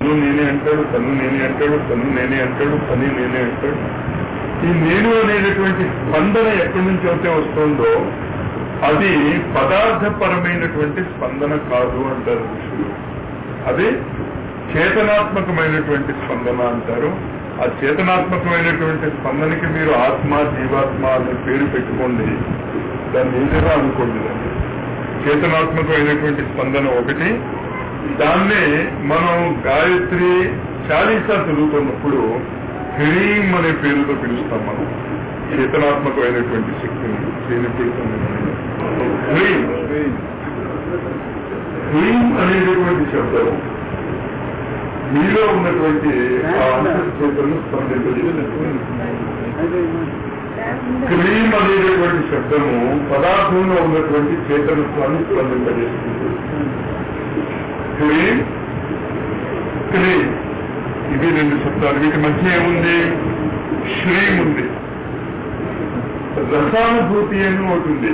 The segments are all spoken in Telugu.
నువ్వు నేనే అంటాడు తను నేనే అంటాడు తను నేనే అంటాడు పని నేనే అంటాడు ఈ నేను అనేటటువంటి స్పందన ఎక్కడి నుంచి అయితే వస్తుందో అది పదార్థపరమైనటువంటి స్పందన కాదు అంటారు ఋషులు అది చేతనాత్మకమైనటువంటి స్పందన అంటారు ఆ చేతనాత్మకమైనటువంటి స్పందనకి మీరు ఆత్మ జీవాత్మ అనే పేరు పెట్టుకోండి దాన్ని ఏదైనా అనుకోండి దాన్ని చేతనాత్మకమైనటువంటి స్పందన ఒకటి దాన్నే మనం గాయత్రి చాలీసా చదువుతున్నప్పుడు హ్రీం అనే పేరుతో పిలుస్తాం మనం చేతనాత్మకమైనటువంటి శక్తిని దేని పెడుతుంది హ్రీం హ్రీం అనేటటువంటి శబ్దం మీలో ఉన్నటువంటి ఆ అంతర్చేతను స్పందింపజేస్తుంది క్లీం అనేటటువంటి శబ్దము పదార్థంలో ఉన్నటువంటి చేతనత్వాన్ని స్పందింపజేస్తుంది క్లీం క్లీం ఇది రెండు శబ్దాలు వీటి మధ్య ఏముంది శ్రీం ఉంది రసానుభూతి అని ఒకటి ఉంది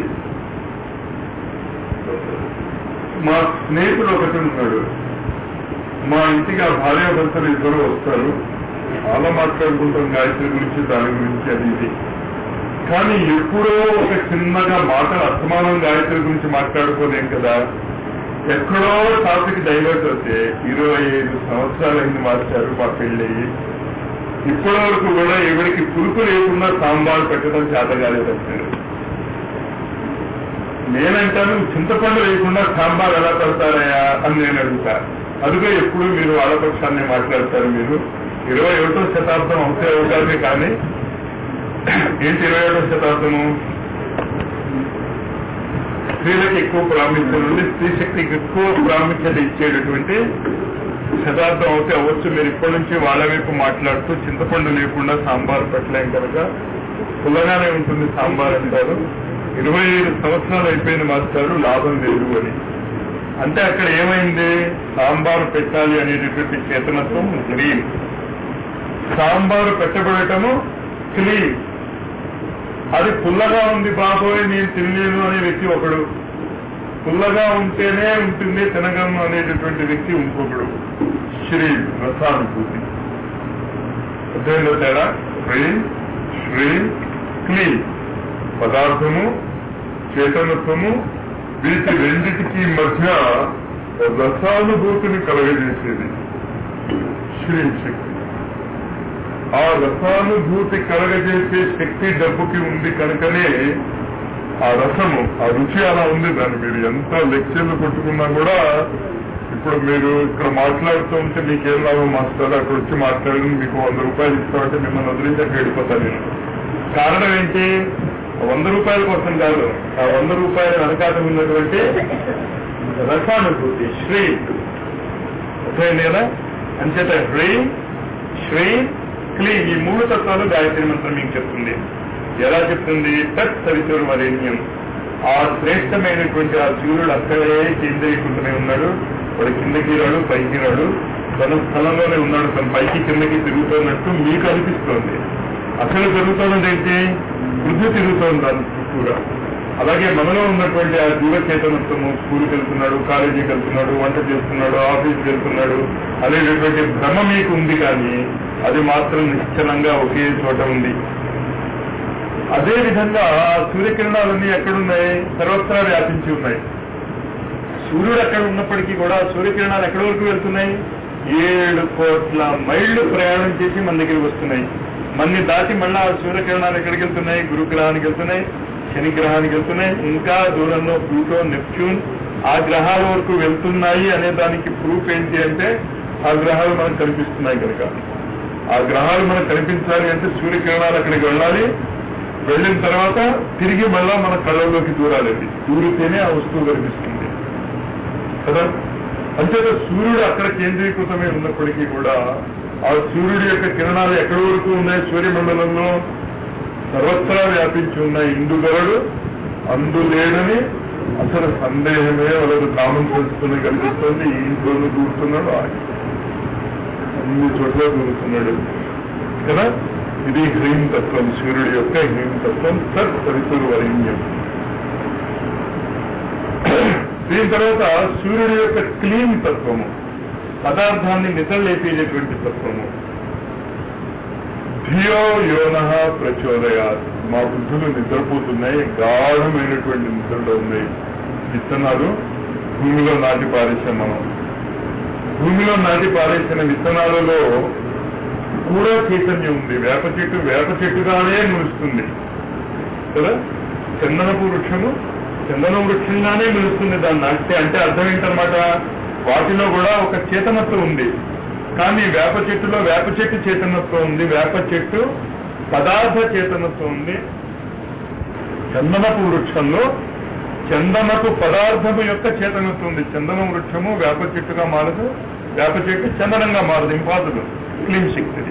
మా స్నేహితుడు ఒకటి ఉన్నాడు మా ఇంటికి ఆ భార్యాభర్తలు ఇద్దరు వస్తారు అలా మాట్లాడుకుంటాం గాయత్రి గురించి దాని గురించి అది ఇది కానీ ఎప్పుడో ఒక చిన్నగా మాటలు అసమానం గాయత్రి గురించి మాట్లాడుకోలేం కదా ఎక్కడో టాపిక్ డైవర్ట్ అవుతే ఇరవై ఐదు సంవత్సరాలైంది మార్చారు మా పెళ్ళి ఇప్పటి వరకు కూడా ఎవరికి పురుకు లేకుండా సాంబార్ పెట్టడం చేతగాలేదంటారు నేనంటాను చింతపండు లేకుండా సాంబార్ ఎలా పెడతారయా అని నేను అడుగుతా అందుకే ఎప్పుడు మీరు వాళ్ళ పక్షాన్ని మాట్లాడతారు మీరు ఇరవై ఒకటో శతాబ్దం అవుతే అవుతారు కానీ ఏంటి ఇరవై ఒకటో శతాబ్దము స్త్రీలకు ఎక్కువ ప్రాముఖ్యత ఉంది స్త్రీ శక్తికి ఎక్కువ ప్రాముఖ్యత ఇచ్చేటటువంటి శతాబ్దం అవుతే అవ్వచ్చు మీరు ఇప్పటి నుంచి వాళ్ళ వైపు మాట్లాడుతూ చింతపండు లేకుండా సాంబార్ పెట్టలేం కనుక పుల్లగానే ఉంటుంది సాంబార్ అంటారు ఇరవై ఐదు సంవత్సరాలు అయిపోయిన మాస్టారు లాభం లేదు అని అంటే అక్కడ ఏమైంది సాంబారు పెట్టాలి అనేటటువంటి చేతనత్వం గ్రీన్ సాంబారు పెట్టబడటము క్లీన్ అది పుల్లగా ఉంది బాబోయ్ నేను తినలేను అనే వ్యక్తి ఒకడు పుల్లగా ఉంటేనే ఉంటుంది తినగలను అనేటటువంటి వ్యక్తి ఇంకొకడు శ్రీ రసానుభూతి అర్థమైందో తేడా శ్రీం శ్రీం క్లీన్ పదార్థము చేతనత్వము వీటి రెండిటికి మధ్య రసానుభూతిని కలగజేసేది శ్రీ శక్తి ఆ రసానుభూతి కలగజేసే శక్తి డబ్బుకి ఉంది కనుకనే ఆ రసము ఆ రుచి అలా ఉంది దాన్ని మీరు ఎంత లెక్చర్లు కొట్టుకున్నా కూడా ఇప్పుడు మీరు ఇక్కడ మాట్లాడుతూ ఉంటే మీకేం లాభం మాస్టర్ అక్కడ వచ్చి మాట్లాడి మీకు వంద రూపాయలు ఇస్తామంటే మిమ్మల్ని వదిలించాక వెళ్ళిపోతాను నేను కారణం ఏంటి వంద రూపాయల కోసం కాదు ఆ వంద రూపాయల వెనకాట ఉన్నటువంటి రసానుభూతి శ్రీ అర్థమైంది కదా అంచేత హ్రీ శ్రీ క్లీ ఈ మూడు తత్వాలు గాయత్రి మంత్రం మీకు చెప్తుంది ఎలా చెప్తుంది తత్ సవితురు వరేణ్యం ఆ శ్రేష్టమైనటువంటి ఆ సూర్యుడు అక్కడే కేంద్రీకృతమై ఉన్నాడు వాడు కిందకి రాడు పైకి రాడు తన స్థలంలోనే ఉన్నాడు తన పైకి కిందకి తిరుగుతున్నట్టు మీకు అనిపిస్తోంది అసలు జరుగుతున్నది ఏంటి వృద్ధి తిరుగుతోంది దాని చుట్టూరా అలాగే మనలో ఉన్నటువంటి ఆ జీవ చేతనత్వము స్కూల్కి వెళ్తున్నాడు కాలేజీకి వెళ్తున్నాడు వంట చేస్తున్నాడు ఆఫీస్కి వెళ్తున్నాడు అనేటటువంటి భ్రమ మీకు ఉంది కానీ అది మాత్రం నిశ్చలంగా ఒకే చోట ఉంది అదే విధంగా సూర్యకిరణాలన్నీ ఎక్కడున్నాయి సర్వత్రా వ్యాపించి ఉన్నాయి సూర్యుడు ఎక్కడ ఉన్నప్పటికీ కూడా సూర్యకిరణాలు ఎక్కడి వరకు వెళ్తున్నాయి ఏడు కోట్ల మైళ్ళు ప్రయాణం చేసి మన దగ్గరికి వస్తున్నాయి మన్ని దాటి మళ్ళా ఆ సూర్యకిరణాలు ఎక్కడికి వెళ్తున్నాయి గురుగ్రహానికి వెళ్తున్నాయి శని గ్రహానికి వెళ్తున్నాయి ఇంకా దూరంలో ప్లూటో నెప్ట్యూన్ ఆ గ్రహాల వరకు వెళ్తున్నాయి అనే దానికి ప్రూఫ్ ఏంటి అంటే ఆ గ్రహాలు మనకు కనిపిస్తున్నాయి కనుక ఆ గ్రహాలు మనకు కనిపించాలి అంటే సూర్యకిరణాలు అక్కడికి వెళ్ళాలి వెళ్ళిన తర్వాత తిరిగి మళ్ళా మన కళ్ళలోకి దూరాలి అది దూరితేనే ఆ వస్తువు కనిపిస్తుంది కదా అంతేత సూర్యుడు అక్కడ కేంద్రీకృతమై ఉన్నప్పటికీ కూడా ఆ సూర్యుడి యొక్క కిరణాలు ఎక్కడి వరకు ఉన్నాయి సూర్యమండలంలో సర్వత్రా వ్యాపించి ఉన్న ఇందుగలడు అందులేడని అసలు సందేహమే వాళ్ళకు కామన్ సెన్స్ కనిపిస్తుంది ఈ ఇంట్లోనూ దూరుతున్నాడు ఆ అన్ని చోట్ల దూరుతున్నాడు కదా ఇది హ్రీం తత్వం సూర్యుడి యొక్క హ్రీం తత్వం సత్ సవితురు వరైన్యం దీని తర్వాత సూర్యుడి యొక్క క్లీన్ తత్వము పదార్థాన్ని నిద్రలేపేటటువంటి తత్వము ధియో యోన ప్రచోదయాత్ మా బుద్ధులు నిద్రపోతున్నాయి గాఢమైనటువంటి నిద్రలో ఉన్నాయి విత్తనాలు భూమిలో నాటి పారేసాం మనం భూమిలో నాటి పారేసిన విత్తనాలలో కూడా చైతన్యం ఉంది వేప చెట్టు వేప చెట్టుగానే ములుస్తుంది కదా చందనపు వృక్షము చందన వృక్షంగానే మెలుస్తుంది దాన్ని నాటితే అంటే అర్థం ఏంటన్నమాట వాటిలో కూడా ఒక చేతనత్వం ఉంది కానీ వేప చెట్టులో వేప చెట్టు చేతనత్వం ఉంది వేప చెట్టు పదార్థ చేతనత్వం ఉంది చందనపు వృక్షంలో చందనపు పదార్థము యొక్క చేతనత్వం ఉంది చందనం వృక్షము వేప చెట్టుగా మారదు వేప చెట్టు చందనంగా మారదు ఇంపాసిబుల్ క్లీన్ శక్తిది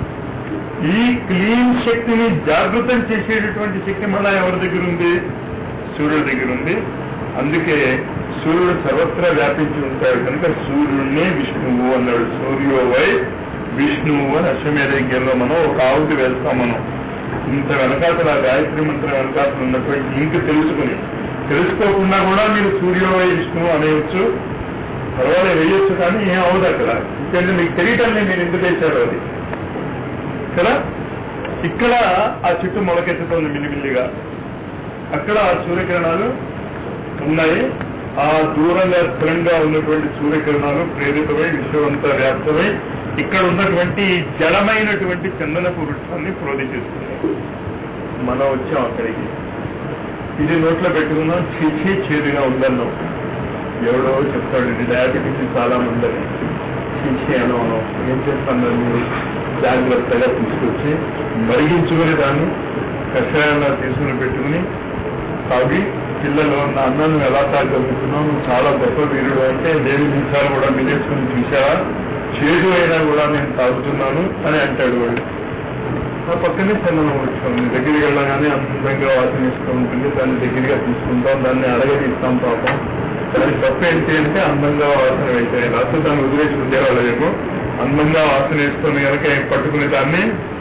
ఈ క్లీన్ శక్తిని జాగృతం చేసేటటువంటి శక్తి మళ్ళా ఎవరి దగ్గర ఉంది సూర్యుడి దగ్గర ఉంది అందుకే సూర్యుడు సర్వత్రా వ్యాపించి ఉంటాడు కనుక సూర్యుడినే విష్ణువు అన్నాడు సూర్యో వై విష్ణువు అని అశ్వమేధ యజ్ఞంలో మనం ఒక ఆవుతి వేస్తాం మనం ఇంత వెనకాతల ఆ గాయత్రి మంత్రం వెనకాతలు ఉన్నటువంటి ఇంక తెలుసుకుని తెలుసుకోకుండా కూడా మీరు సూర్యో వై విష్ణువు అనేయచ్చు పర్వాలేదు వేయొచ్చు కానీ ఏం అవ్వదు అక్కడ ఎందుకంటే మీకు తెలియటం నేను ఎందుకు వేశారు అది కదా ఇక్కడ ఆ చెట్టు మొలకెత్తుతుంది మిల్లిమిల్లిగా అక్కడ ఆ సూర్యకిరణాలు ఉన్నాయి ఆ దూరంగా స్థిరంగా ఉన్నటువంటి సూర్యకిరణాలు ప్రేరితమై విశ్వమంతా వ్యాప్తమై ఇక్కడ ఉన్నటువంటి జలమైనటువంటి చందనపు వృక్షాన్ని ప్రోధి చేస్తున్నాయి మనం వచ్చాం అక్కడికి ఇది నోట్లో పెట్టుకున్నాం చీచి చేదుగా ఉందన్నాం ఎవడో చెప్తాడు ఇది డయాబెటీస్ చాలా మందని చీచి అనో అనో ఏం చేస్తాను మీరు జాగ్రత్తగా తీసుకొచ్చి మరిగించుకుని దాన్ని కషాయంగా తీసుకుని పెట్టుకుని తాగి పిల్లలు నా అన్నాన్ని ఎలా తాగలుగుతున్నావు నువ్వు చాలా గొప్ప వీరుడు అంటే నేను నిమిషాలు కూడా మిలేసుకుని చూసావా చేదు అయినా కూడా నేను తాగుతున్నాను అని అంటాడు వాడు ఆ పక్కనే చందనం వృక్షం దగ్గరికి వెళ్ళగానే అందంగా వాసనిస్తూ ఉంటుంది దాన్ని దగ్గరగా తీసుకుంటాం దాన్ని అడగదీస్తాం పాపం దాని తప్ప ఏంటి అంటే అందంగా వాసన అయితే రాత్రి దాన్ని వదిలేసి ఉండేవాళ్ళేమో అందంగా వాసన వేసుకొని కనుక పట్టుకునే దాన్ని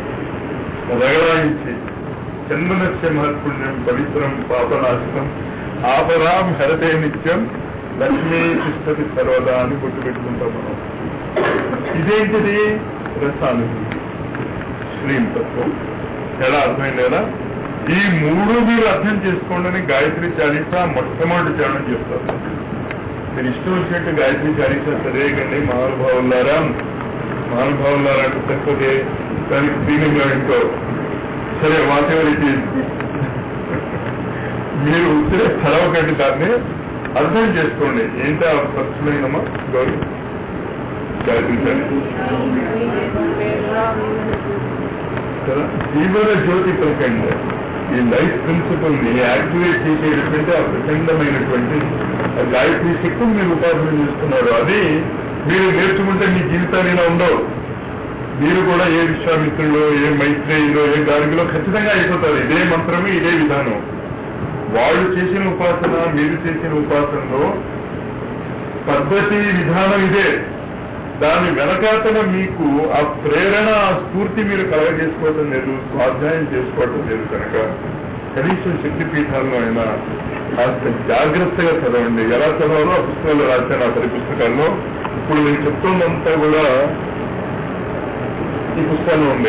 రగడాయించి చందనస్య మహత్పుణ్యం పవిత్రం పాపనాశనం ఆపరాం హరతే నిత్యం లక్ష్మీ తిష్టతి సర్వదా అని గుర్తుపెట్టుకుంటాం మనం ఇదేంటిది రసానుభూతి శ్రీం తత్వం ఎలా అర్థమైంది కదా ఈ మూడు మీరు అర్థం చేసుకోండి గాయత్రి చాలీస మొట్టమొదటి చరణం చెప్తారు మీరు ఇష్టం వచ్చినట్టు గాయత్రి చాలీస చదివేయకండి మహానుభావులారా మహానుభావులారా అంటే తక్కువదే దానికి స్త్రీలింగం ఏంటో సరే వాటెవర్ ఇట్ ఈజ్ మీరు ఉత్తరే చదవకండి దాన్ని అర్థం చేసుకోండి ఏంటో ప్రశ్నమా గౌరీ గాయత్రి చాలీస కదా జీవన జ్యోతి ప్రకండ ఈ లైఫ్ ప్రిన్సిపల్ ని యాక్టివేట్ చేసేటటువంటి ఆ ప్రచండమైనటువంటి ఆ గాయత్రి శక్తిని మీరు ఉపాసన చేస్తున్నారు అది మీరు నేర్చుకుంటే మీ జీవితాలు ఇలా ఉండవు మీరు కూడా ఏ విశ్వామిత్రులో ఏ మైత్రేయులో ఏ గాలిలో ఖచ్చితంగా అయిపోతారు ఇదే మంత్రమే ఇదే విధానం వాళ్ళు చేసిన ఉపాసన మీరు చేసిన ఉపాసనలో పద్ధతి విధానం ఇదే దాని వెనకాతల మీకు ఆ ప్రేరణ ఆ స్ఫూర్తి మీరు కలగజేసుకోవటం లేదు స్వాధ్యాయం చేసుకోవటం లేదు కనుక కనీసం శక్తి పీఠాల్లో అయినా కాస్త జాగ్రత్తగా చదవండి ఎలా చదవాలో ఆ పుస్తకాలు రాశాను ఆ పది పుస్తకాల్లో ఇప్పుడు నేను చెప్తున్నంతా కూడా ఈ పుస్తకంలో ఉంది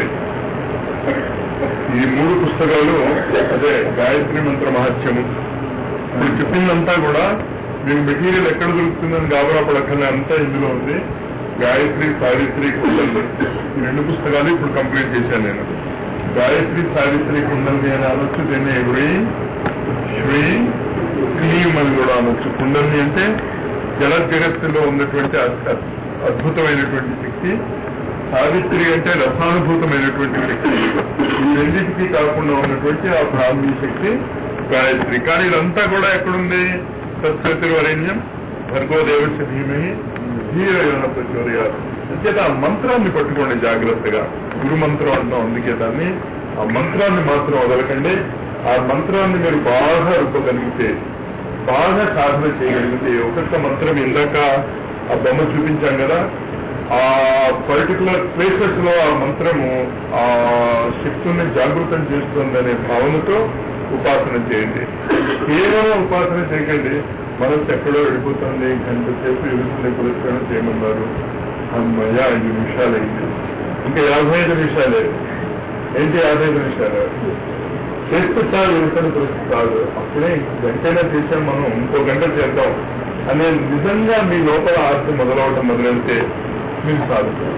ఈ మూడు పుస్తకాలు అదే గాయత్రి మంత్ర మహత్యము ఇప్పుడు చెప్పిందంతా కూడా మీకు మెటీరియల్ ఎక్కడ దొరుకుతుందని గాబరా పడక్కర్లే అంతా ఇందులో ఉంది గాయత్రి సావిత్రి కుండలి ఈ రెండు పుస్తకాలు ఇప్పుడు కంప్లీట్ చేశాను నేను గాయత్రి సావిత్రి కుండలి అని అనొచ్చు దీన్ని హ్రీ శ్రీ క్లీమ్ అని కూడా అనొచ్చు కుండలి అంటే జల జగత్తులో ఉన్నటువంటి అద్- అద్భుతమైనటువంటి శక్తి సావిత్రి అంటే రసానుభూతమైనటువంటి శక్తి ఈ రెండింటికి కాకుండా ఉన్నటువంటి ఆ బ్రాహ్మీ శక్తి గాయత్రి కానీ ఇదంతా కూడా ఎక్కడుంది సత్యతివరేణ్యం భర్గో దేవస్య ధీమహి ధీరయోన ప్రచోదయాలు అంచేత ఆ మంత్రాన్ని పట్టుకోండి జాగ్రత్తగా గురు మంత్రం అంటాం అందుకే దాన్ని ఆ మంత్రాన్ని మాత్రం వదలకండి ఆ మంత్రాన్ని మీరు బాగా రూపగలిగితే బాగా సాధన చేయగలిగితే ఒక్కొక్క మంత్రం ఇందాక ఆ బొమ్మ చూపించాం కదా ఆ పర్టికులర్ ప్లేసెస్ లో ఆ మంత్రము ఆ శక్తుల్ని జాగృతం చేస్తుందనే భావనతో ఉపాసన చేయండి కేవలం ఉపాసన చేయకండి మనసు ఎక్కడో వెళ్ళిపోతుంది గంట సేపు ఎదుగుతుంది పురస్కారం చేయమన్నారు అమ్మయ్య ఐదు నిమిషాలు అయింది ఇంకా యాభై ఐదు నిమిషాలే ఏంటి యాభై ఐదు నిమిషాలు చేస్తే చాలు ఇతర పరిస్థితి కాదు అప్పుడే గంటైనా చేసాం మనం ఇంకో గంట చేద్దాం అనే నిజంగా మీ లోపల ఆస్తి మొదలవటం మొదలెడితే మీరు సాధిస్తారు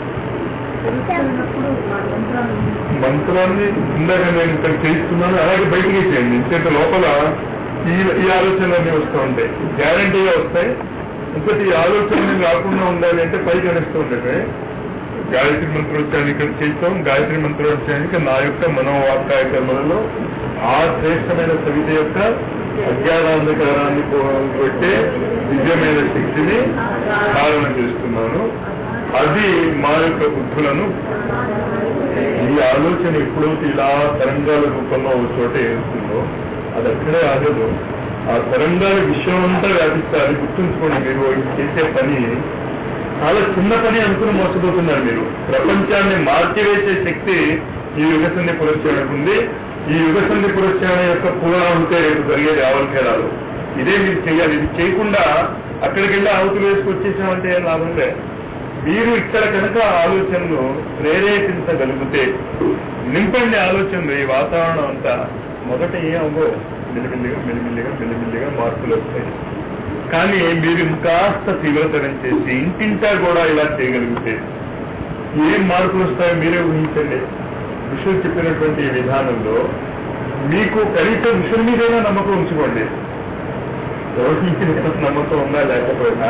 మంత్రాన్ని ఇందాక నేను ఇక్కడ చేయిస్తున్నాను అలాగే బయటికి చేయండి ఇంత లోపల ఈ ఈ ఆలోచనలన్నీ వస్తూ ఉంటాయి గ్యారంటీగా వస్తాయి ఇంకోటి ఈ ఆలోచనలు రాకుండా ఉండాలి అంటే పైకి అనిస్తూ ఉంటాయి గాయత్రి మంత్రోచ్చారణ ఇక్కడ చేస్తాం గాయత్రి మంత్రోచ్చారానికి నా యొక్క మనోవాకాయ కర్మలలో ఆ శ్రేష్టమైన సవిత యొక్క అజ్ఞానాంధకారాన్ని కొట్టే దివ్యమైన శక్తిని ధారణ చేస్తున్నాను అది మా యొక్క బుద్ధులను ఈ ఆలోచన ఎప్పుడైతే ఇలా తరంగాల రూపంలో ఒక చోట వేస్తుందో అది అక్కడే ఆగదు ఆ తరంగాల విషయం అంతా వ్యాపిస్తారు గుర్తుంచుకోండి మీరు చేసే పని చాలా చిన్న పని అనుకుని మోసపోతున్నారు మీరు ప్రపంచాన్ని మార్చివేసే శక్తి ఈ యుగసంధి పురస్కారానికి ఉంది ఈ యుగసంధి పురస్కారం యొక్క పూర్ణాహుతే రేపు జరిగేది ఆవల్కేరాలు ఇదే మీరు చేయాలి ఇది చేయకుండా అక్కడికి వెళ్ళి ఆవుతులు వేసుకొచ్చేసామంటే ఏం లాభం లేదు మీరు ఇక్కడ కనుక ఆలోచనలు ప్రేరేపించగలిగితే నింపండి ఆలోచనలు ఈ వాతావరణం అంతా మొదట ఏం అవ్వో మెల్లిమెల్లిగా మెల్లిమెల్లిగా మెల్లిమెల్లిగా మార్పులు వస్తాయి కానీ మీరు ఇంకాస్త తీవ్రతరం చేసి ఇంటింటా కూడా ఇలా చేయగలిగితే ఏం మార్పులు వస్తాయో మీరే ఊహించండి ఋషులు చెప్పినటువంటి ఈ విధానంలో మీకు కనీసం ఋషుల మీదైనా నమ్మకం ఉంచుకోండి ఎవరి మీద నమ్మకం ఉందా లేకపోయినా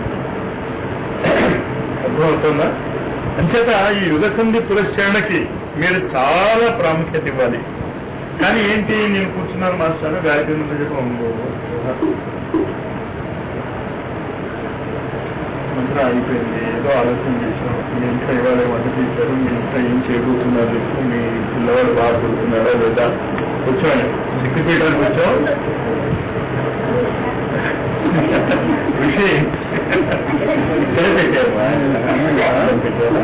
అర్థమవుతుందా అంచేత ఈ యుగసంధి పురస్కరణకి మీరు చాలా ప్రాముఖ్యత ఇవ్వాలి కానీ ఏంటి నేను కూర్చున్నాను మాస్టర్ గాయత్రి మంత్ర జపం మంత్రం అయిపోయింది ఏదో ఆలోచన చేసాం మీ ఇంట్లో ఇవాళ వంట చేశారు మీ ఇంట్లో ఏం చేయబోతున్నారు చెప్పు మీ పిల్లవాడు బాగా కొడుతున్నారా లేదా కూర్చోండి సిక్కిపీఠానికి వచ్చాం విషయం ఇక్కడ పెట్టావా పెట్టావా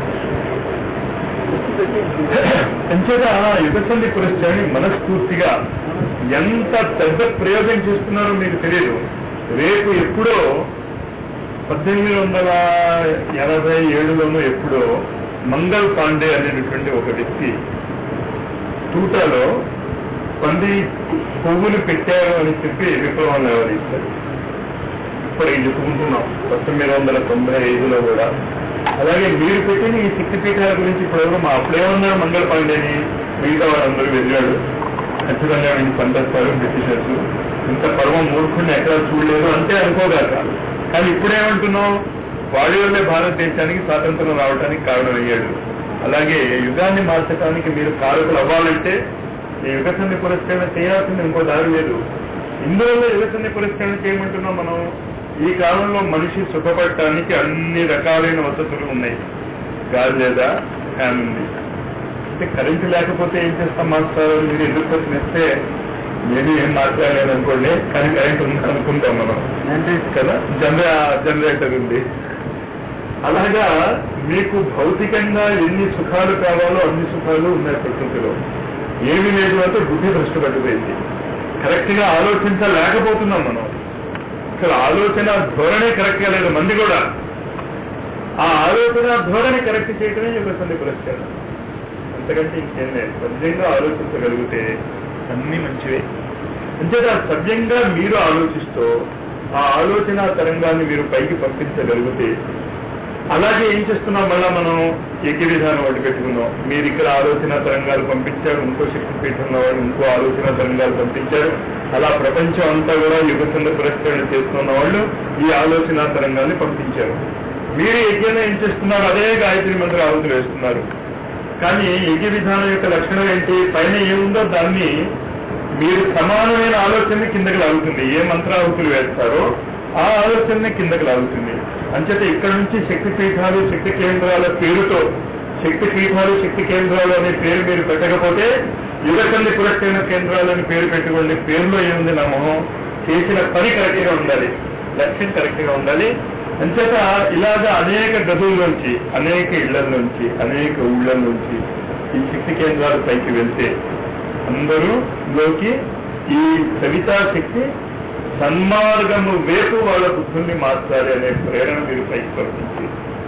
అంచేత యుగసంధి పురస్కారాన్ని మనస్ఫూర్తిగా ఎంత పెద్ద ప్రయోగం చేస్తున్నారో మీకు తెలియదు రేపు ఎప్పుడో పద్దెనిమిది వందల ఎనభై ఏడులోనూ ఎప్పుడో మంగల్ పాండే అనేటటువంటి ఒక వ్యక్తి తూటాలో పంది పువ్వులు పెట్టారు అని చెప్పి విప్లవం వ్యవహరిస్తారు ఇప్పటికి చెప్పుకుంటున్నాం పంతొమ్మిది వందల తొంభై ఐదులో కూడా అలాగే మీరు పెట్టిన ఈ శక్తిపీఠాల గురించి ఇప్పుడు ఎవరు మా అప్పుడేమన్నారు మంగళ పాండేని మిగతా వారందరూ వెళ్ళాడు ఖచ్చితంగా వీళ్ళు పంటేస్తారు బ్రిటిషర్స్ ఇంత పర్వం మూర్ఖుడిని ఎక్కడ చూడలేదు అంతే అనుకోగాక కానీ ఇప్పుడేమంటున్నాం వాడి వల్లే భారతదేశానికి స్వాతంత్రం రావడానికి కారణమయ్యాడు అలాగే యుగాన్ని మార్చడానికి మీరు కారకులు అవ్వాలంటే ఈ యుగసంధి పురస్కరణ చేయాల్సింది ఇంకో దారి లేదు ఇందువల్ల యుగసంధి పురస్కరణ చేయమంటున్నాం మనం ఈ కాలంలో మనిషి సుఖపడటానికి అన్ని రకాలైన వసతులు ఉన్నాయి గాలి లేదా ఫ్యాన్ ఉంది అంటే కరెంటు లేకపోతే ఏం చేస్తాం మాస్టర్ మీరు ఎందుకు ప్రశ్నిస్తే నేను ఏం మాట్లాడలేదు అనుకోండి కానీ కరెంట్ ఉంది అనుకుంటాం మనం కదా జనరే జనరేటర్ ఉంది అలాగా మీకు భౌతికంగా ఎన్ని సుఖాలు కావాలో అన్ని సుఖాలు ఉన్నాయి ప్రకృతిలో ఏమి లేదు అంటే బుద్ధి భ్రష్టు పడిపోయింది కరెక్ట్ గా ఆలోచించలేకపోతున్నాం మనం అసలు ఆలోచన ధోరణి కరెక్ట్ గా లేదు మంది కూడా ఆ ఆలోచన ధోరణి కరెక్ట్ చేయటమే యుగసంధి పురస్కారం అంతకంటే ఇంకేం లేదు సవ్యంగా ఆలోచించగలిగితే అన్ని మంచివే అంతేగా సవ్యంగా మీరు ఆలోచిస్తూ ఆ ఆలోచన తరంగాన్ని మీరు పైకి పంపించగలిగితే అలాగే ఏం చేస్తున్నాం మళ్ళా మనం ఏకీ విధానం ఒకటి పెట్టుకున్నాం మీరు ఇక్కడ ఆలోచన తరంగాలు పంపించారు ఇంకో శక్తి పీఠంలో వాళ్ళు ఇంకో ఆలోచన తరంగాలు పంపించారు అలా ప్రపంచం అంతా కూడా యుగసంధ పురస్కరణ చేస్తున్న వాళ్ళు ఈ ఆలోచన తరంగాన్ని పంపించారు మీరు యజ్ఞంలో ఏం చేస్తున్నారు అదే గాయత్రి మంత్ర ఆహుతులు వేస్తున్నారు కానీ యజ్ఞ విధానం యొక్క లక్షణం ఏంటి పైన ఏముందో దాన్ని మీరు సమానమైన ఆలోచనని కిందకి లాగుతుంది ఏ మంత్రాహుతులు వేస్తారో ఆ ఆలోచనని కిందకి లాగుతుంది అంచేత ఇక్కడ నుంచి శక్తి పీఠాలు శక్తి కేంద్రాల పేరుతో శక్తి పీఠాలు శక్తి కేంద్రాలు అనే పేరు మీరు పెట్టకపోతే యుగసంధి పురస్కరణ కేంద్రాలు అని పేరు పెట్టుకోండి పేరులో ఏముంది నా మొహం చేసిన పని కరెక్ట్ గా ఉండాలి లక్ష్యం కరెక్ట్ గా ఉండాలి అంచేత ఇలాగా అనేక గదుల్లోంచి అనేక ఇళ్లలోంచి అనేక ఊళ్ళలోంచి ఈ శక్తి కేంద్రాల పైకి వెళ్తే అందరూ లోకి ఈ సవితా శక్తి సన్మార్గము వేపు వాళ్ళ బుద్ధుల్ని మార్చాలి అనే ప్రేరణ మీరు పైకి పంపించి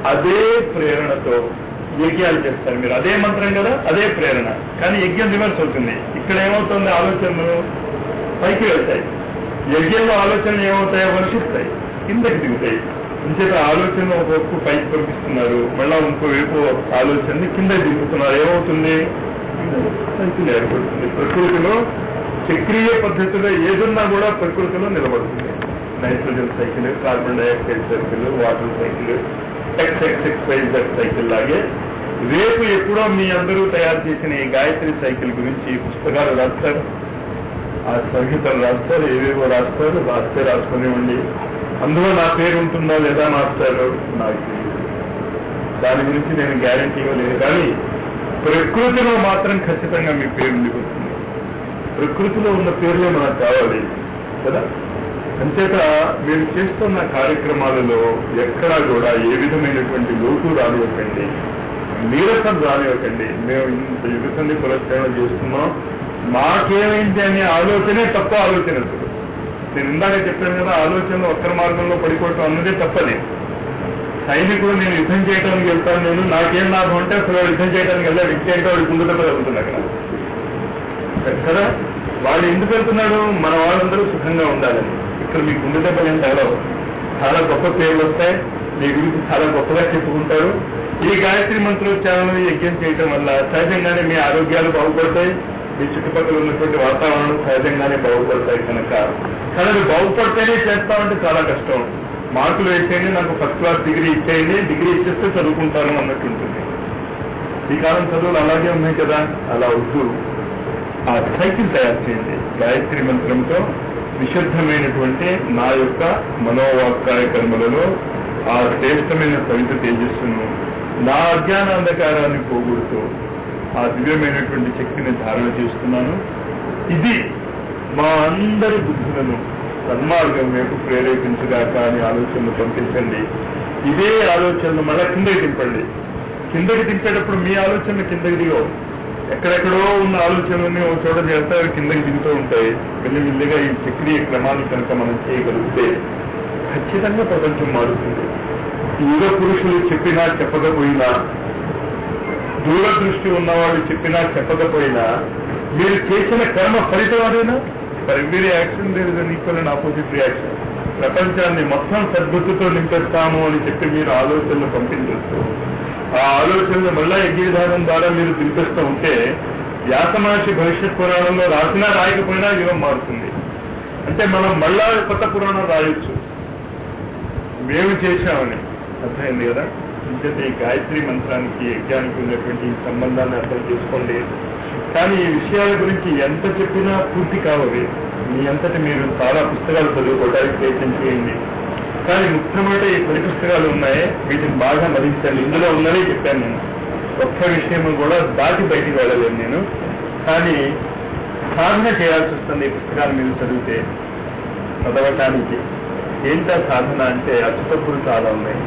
అదే ప్రేరణతో యజ్ఞాలు చేస్తారు మీరు అదే మంత్రం కదా అదే ప్రేరణ కానీ యజ్ఞం రివర్స్ అవుతుంది ఇక్కడ ఏమవుతుంది ఆలోచనలు పైకి వెళ్తాయి యజ్ఞంలో ఆలోచనలు ఏమవుతాయో వర్షిస్తాయి కిందకి దిగుతాయి ఇంచేత ఆలోచన ఒక వైపు పైకి పంపిస్తున్నారు మళ్ళా ఇంకో వైపు ఆలోచనని కిందకి దింపుతున్నారు ఏమవుతుంది సైకిల్ ఏర్పడుతుంది ప్రకృతిలో చక్రీయ పద్ధతిలో ఏదున్నా కూడా ప్రకృతిలో నిలబడుతుంది nitrogen cycle carbon dioxide cycle water cycle X X X Y Z cycle లాగే రేపు ఎప్పుడో మీ అందరూ తయారు చేసిన ఈ గాయత్రి సైకిల్ గురించి పుస్తకాలు రాస్తారు ఆ సంహితలు రాస్తారు ఏవేవో రాస్తారు రాస్తే రాసుకునివ్వండి అందులో నా పేరు ఉంటుందా లేదా మాస్టారు నాకు తెలియదు దాని గురించి నేను గ్యారంటీ ఇవ్వలేదు కానీ ప్రకృతిలో మాత్రం ఖచ్చితంగా మీ పేరు ఉండిపోతుంది ప్రకృతిలో ఉన్న పేర్లే మనకు కావాలి కదా అంచేత మీరు చేస్తున్న కార్యక్రమాలలో ఎక్కడా కూడా ఏ విధమైనటువంటి లోటు రానివ్వకండి నీరసం రానివ్వకండి మేము ఇంత యుగసంధి పురస్కరణ చేస్తున్నాం మాకేమైంది అనే ఆలోచనే తప్ప ఆలోచన అసలు నేను ఇందాక చెప్పాను కదా ఆలోచనలు ఒక్కరి మార్గంలో పడిపోవటం అన్నదే తప్పది సైనికుడు నేను యుద్ధం చేయడానికి వెళ్తాను నేను నాకేం లాభం అంటే అసలు వాడు యుద్ధం చేయడానికి వెళ్ళా వ్యక్తి అంటే వాడు కుందు దెబ్బ తగ్గుతుంది అక్కడ కదా వాడు ఎందుకు వెళ్తున్నాడు మన వాళ్ళందరూ సుఖంగా ఉండాలని ఇక్కడ మీ గుండె దెబ్బలు ఏం తగలవు చాలా గొప్ప పేర్లు వస్తాయి మీ గురించి చాలా గొప్పగా చెప్పుకుంటారు ఈ గాయత్రి మంత్రోచ్చారణను యజ్ఞం చేయటం వల్ల సహజంగానే మీ ఆరోగ్యాలు బాగుపడతాయి మీ చుట్టుపక్కల ఉన్నటువంటి వాతావరణం సహజంగానే బాగుపడతాయి కనుక కానీ అవి బాగుపడితేనే చేస్తామంటే చాలా కష్టం మార్కులు వేసేయండి నాకు ఫస్ట్ క్లాస్ డిగ్రీ ఇచ్చేయండి డిగ్రీ ఇచ్చేస్తే చదువుకుంటాను అన్నట్టు ఉంటుంది ఈ కాలం చదువులు అలాగే ఉన్నాయి కదా అలా వద్దు ఆ సైకిల్ తయారు చేయండి గాయత్రి మంత్రంతో విశుద్ధమైనటువంటి నా యొక్క మనోవాక్కాయ కర్మలలో ఆ శ్రేష్టమైన సవిత తేజస్సును నా అజ్ఞానాంధకారాన్ని పోగొడుతూ ఆ దివ్యమైనటువంటి శక్తిని ధారణ చేస్తున్నాను ఇది మా అందరి బుద్ధులను సన్మార్గం వైపు ప్రేరేపించగాక అని ఆలోచనలు పంపించండి ఇదే ఆలోచనలు మళ్ళా కిందకి దింపండి కిందకి దింపేటప్పుడు మీ ఆలోచనలు కిందకి దిగవు ఎక్కడెక్కడో ఉన్న ఆలోచనలన్నీ ఒక చోట చేస్తే అవి కిందకి దిగుతూ ఉంటాయి మెల్లిమెల్లిగా ఈ చక్రీయ క్రమాన్ని కనుక మనం చేయగలిగితే ఖచ్చితంగా ప్రపంచం మారుతుంది యుగ పురుషులు చెప్పినా చెప్పకపోయినా దూరదృష్టి ఉన్నవాళ్ళు చెప్పినా చెప్పకపోయినా మీరు చేసిన కర్మ ఫలితం అదేనా for every action there is an equal and opposite reaction ప్రపంచాన్ని మొత్తం సద్బుద్ధితో నింపేస్తాము అని చెప్పి మీరు ఆలోచనలు పంపించవచ్చు ఆ ఆలోచనలు మళ్ళా యజ్ఞ విధానం ద్వారా మీరు దింపేస్తూ ఉంటే వ్యాసమహర్షి భవిష్యత్ పురాణంలో రాసినా రాయకపోయినా యుగం మారుతుంది అంటే మనం మళ్ళా కొత్త పురాణం రాయొచ్చు మేము చేశామని అర్థమైంది కదా ఇంకైతే ఈ గాయత్రి మంత్రానికి యజ్ఞానికి ఉన్నటువంటి ఈ సంబంధాన్ని అర్థం చేసుకోండి కానీ ఈ విషయాల గురించి ఎంత చెప్పినా పూర్తి కావవి మీ అంతటి మీరు చాలా పుస్తకాలు చదువుకోవడానికి ప్రయత్నం చేయండి కానీ ముఖ్యమైన ఈ పది పుస్తకాలు ఉన్నాయి వీటిని బాగా మరించండి ఇందులో ఉన్నదే చెప్పాను నేను ఒక్క విషయం కూడా దాటి బయటికి వెళ్ళలేను నేను కానీ సాధన చేయాల్సి వస్తుంది ఈ పుస్తకాలు మీరు చదివితే చదవటానికి ఏంటా సాధన అంటే అచ్చుతప్పులు చాలా ఉన్నాయి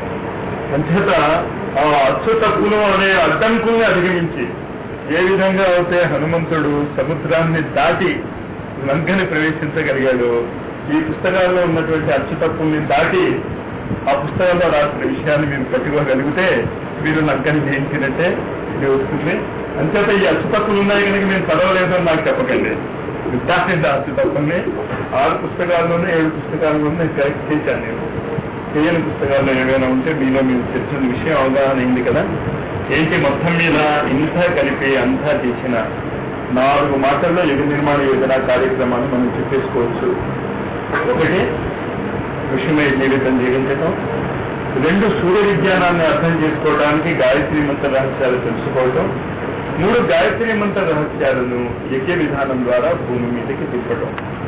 అంచేత ఆ అచ్చు తప్పులు అనే అడ్డంకుల్ని అధిగమించి ఏ విధంగా అయితే హనుమంతుడు సముద్రాన్ని దాటి లంకని ప్రవేశించగలిగాడు ఈ పుస్తకాల్లో ఉన్నటువంటి అచ్చు తప్పుల్ని దాటి ఆ పుస్తకంలో రాసిన విషయాన్ని మీరు పట్టుకోగలిగితే మీరు లంకని జయించినట్టే ఇది వస్తుంది అంచేత ఈ అచ్చు తప్పులు ఉన్నాయి కనుక నేను చదవలేదని నాకు చెప్పకండి విద్యార్థి అచ్చు తప్పుల్ని ఆరు పుస్తకాల్లోనే ఏడు పుస్తకాల్లోనే కరెక్ట్ చేశాను నేను చేయని పుస్తకాల్లో ఏమైనా ఉంటే మీలో మీరు చర్చల విషయం అవగాహన అయింది కదా ఏంటి మొత్తం మీద ఇంత కలిపి అంతా చేసిన నాలుగు మాటల్లో యుగ నిర్మాణ యోజన కార్యక్రమాన్ని మనం చెప్పేసుకోవచ్చు ఒకటి ఋషిమయ జీవితం జీవించటం రెండు సూర్య విజ్ఞానాన్ని అర్థం చేసుకోవడానికి గాయత్రి మంత్ర రహస్యాలు తెలుసుకోవటం మూడు గాయత్రి మంత్ర రహస్యాలను యజ్ఞ విధానం ద్వారా భూమి మీదకి తిప్పటం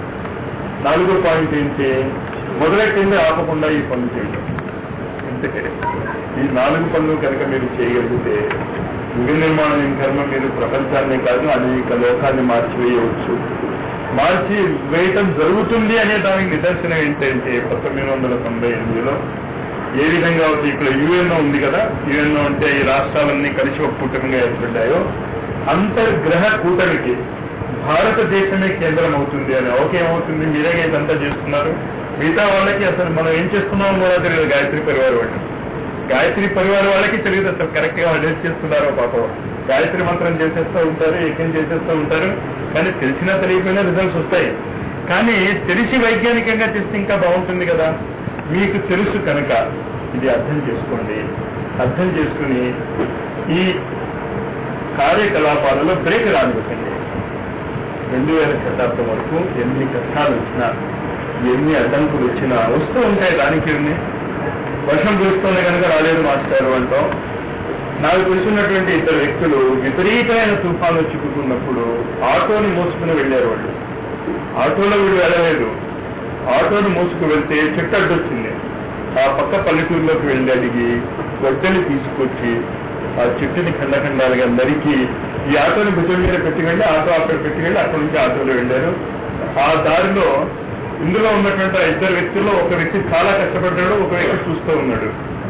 నాలుగో పాయింట్ ఏంటి మొదలెట్టింది ఆపకుండా ఈ పనులు చేయడం ఇంతకే ఈ నాలుగు పనులు కనుక మీరు చేయగలిగితే యుగ నిర్మాణం కర్మ మీరు ప్రపంచాన్ని కాదు అనేక లోకాన్ని మార్చివేయవచ్చు మార్చి వేయటం జరుగుతుంది అనే దానికి నిదర్శనం ఏంటంటే పంతొమ్మిది వందల తొంభై ఎనిమిదిలో ఏ విధంగా అయితే ఇక్కడ యుఎన్ఓ ఉంది కదా యుఎన్ఓ అంటే ఈ రాష్ట్రాలన్నీ కలిసి ఒక కూటమిగా ఏర్పడ్డాయో అంతర్గ్రహ కూటమికి భారతదేశమే కేంద్రం అవుతుంది అని ఓకే ఏమవుతుంది మీరే ఇదంతా చేస్తున్నారు మిగతా వాళ్ళకి అసలు మనం ఏం చేస్తున్నామో కూడా తెలియదు గాయత్రి పరివారం అంటే గాయత్రి పరివారం వాళ్ళకి తెలియదు అసలు కరెక్ట్ గా వాళ్ళు ఏం చేస్తున్నారో పాపం గాయత్రి మంత్రం చేసేస్తూ ఉంటారు యజ్ఞం చేసేస్తూ ఉంటారు కానీ తెలిసినా తెలియకపోయినా రిజల్ట్స్ వస్తాయి కానీ తెలిసి వైజ్ఞానికంగా చేస్తే ఇంకా బాగుంటుంది కదా మీకు తెలుసు కనుక ఇది అర్థం చేసుకోండి అర్థం చేసుకుని ఈ కార్యకలాపాలలో బ్రేక్ రానివ్వకండి రెండు వేల శతాబ్దం వరకు ఎన్ని కష్టాలు వచ్చినా ఎన్ని అడ్డంకులు వచ్చినా వస్తూ ఉంటాయి దానికి ఎన్ని వర్షం కురుస్తోంది కనుక రాలేదు మాస్టారు అంటాం నాకు తెలిసినటువంటి ఇద్దరు వ్యక్తులు విపరీతమైన తుఫాను చిక్కుకున్నప్పుడు ఆటోని మోసుకుని వెళ్ళారు వాళ్ళు ఆటోలో వీడు వెళ్ళలేదు ఆటోని మోసుకు వెళ్తే చెట్టు అడ్డొచ్చింది ఆ పక్క పల్లెటూరులోకి వెళ్ళి అడిగి గొడ్డలి తీసుకొచ్చి ఆ చెట్టుని ఖండఖండాలుగా నరికి ఈ ఆటోని భుజం మీద పెట్టి వెళ్ళి ఆటో అక్కడ పెట్టి వెళ్ళి అక్కడి నుంచి ఆటోలో వెళ్ళారు ఆ దారిలో ఇందులో ఉన్నటువంటి ఆ ఇద్దరు వ్యక్తుల్లో ఒక వ్యక్తి చాలా కష్టపడ్డాడు ఒక వ్యక్తి చూస్తూ ఉన్నాడు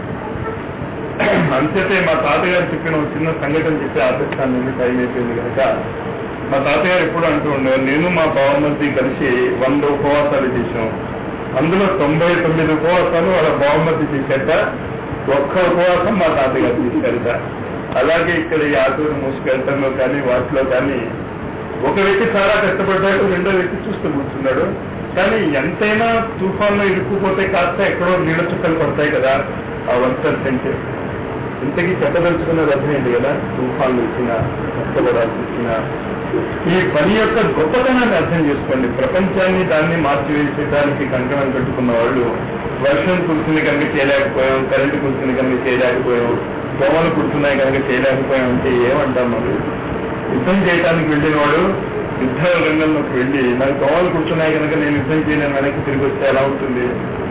అంతేతే మా తాతగారు చెప్పిన ఒక చిన్న సంఘటన చెప్పి ఆపేస్తాను నేను టైం అయిపోయింది కనుక మా తాతగారు ఎప్పుడు అంటూ ఉండేవారు నేను మా బావమతి కలిసి వంద ఉపవాసాలు చేశాం అందులో తొంభై తొమ్మిది ఉపవాసాలు వాళ్ళ బావమతి చేశాక ఒక్క ఉపవాసం మా తాతగారు తీసుకెళ్తా అలాగే ఇక్కడ ఈ ఆటోను మోసుకెళ్తాలో కానీ వాటిలో కానీ ఒక వ్యక్తి చాలా కష్టపడ్డాడు రెండో వ్యక్తి చూస్తూ కూర్చున్నాడు కానీ ఎంతైనా తుఫాన్లో ఇరుక్కుపోతే కాస్త ఎక్కడో నీళ్ళ చుక్కలు పడతాయి కదా ఆ వంతర్ సెంటే ఇంతకీ చెప్పదలుచుకున్నది అర్థమైంది కదా తుఫాన్లు వచ్చినా కష్టపడాల్సి వచ్చినా ఈ పని యొక్క గొప్పతనాన్ని అర్థం చేసుకోండి ప్రపంచాన్ని దాన్ని మార్చివేసేదానికి కంకణం కట్టుకున్న వాళ్ళు వర్షం కురిసింది కనుక చేయలేకపోయాం కరెంటు కురిసింది కనుక చేయలేకపోయాం దోమలు కుడుతున్నాయి కనుక చేయలేకపోయాం అంటే ఏమంటాం మరి యుద్ధం చేయడానికి వెళ్ళిన వాడు యుద్ధ రంగంలోకి వెళ్ళి నాకు దోమలు కూర్చున్నాయి కనుక నేను యుద్ధం చేయలేను వెనక్కి తిరిగి వస్తే ఎలా ఉంటుంది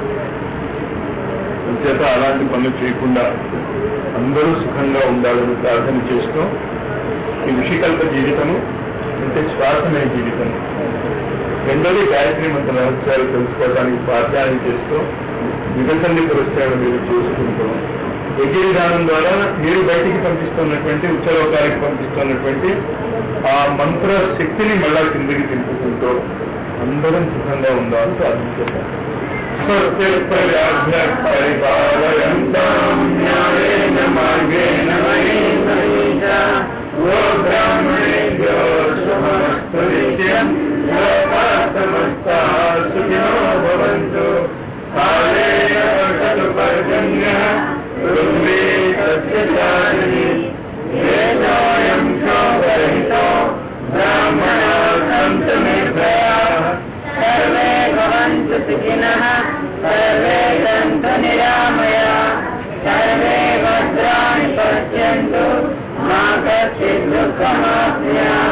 చేత అలాంటి పనులు చేయకుండా అందరూ సుఖంగా ఉండాలని ప్రార్థన చేస్తూ ఈ ఋషికల్ప జీవితము అంటే శ్వాసమే జీవితం రెండోది గాయత్రి మంత్ర రహస్యాలు తెలుసుకోవడానికి స్వాధ్యాయం చేస్తూ విభజన్ని పురస్కారం మీరు చేసుకుంటూ యజ్ఞ విధానం ద్వారా మీరు బయటికి పంపిస్తున్నటువంటి ఉచ్చలోకానికి పంపిస్తున్నటువంటి ఆ మంత్ర శక్తిని మళ్ళా కిందకి తింపుకుంటూ అందరం సుఖంగా ఉండాలని ప్రార్థించారు పరిపాలయంతాం న్యాయేన మార్గేణ బ్రాహ్మణేభ్యో శుభమస్తు నిత్యం లోకాస్తమస్తా సుఖినో భవంతు కాలేన వర్షతు పర్జన్య ఋగ్వే సస్యచారిణి వేదాయం శోభరహితో బ్రాహ్మణా సంతు నిర్భయాః सर्वे भवन्तु सुखिनः सर्वे सन्तु निरामया सर्वे भद्राणि पश्यन्तु मा कश्चित् दुःखमाप्नुयात्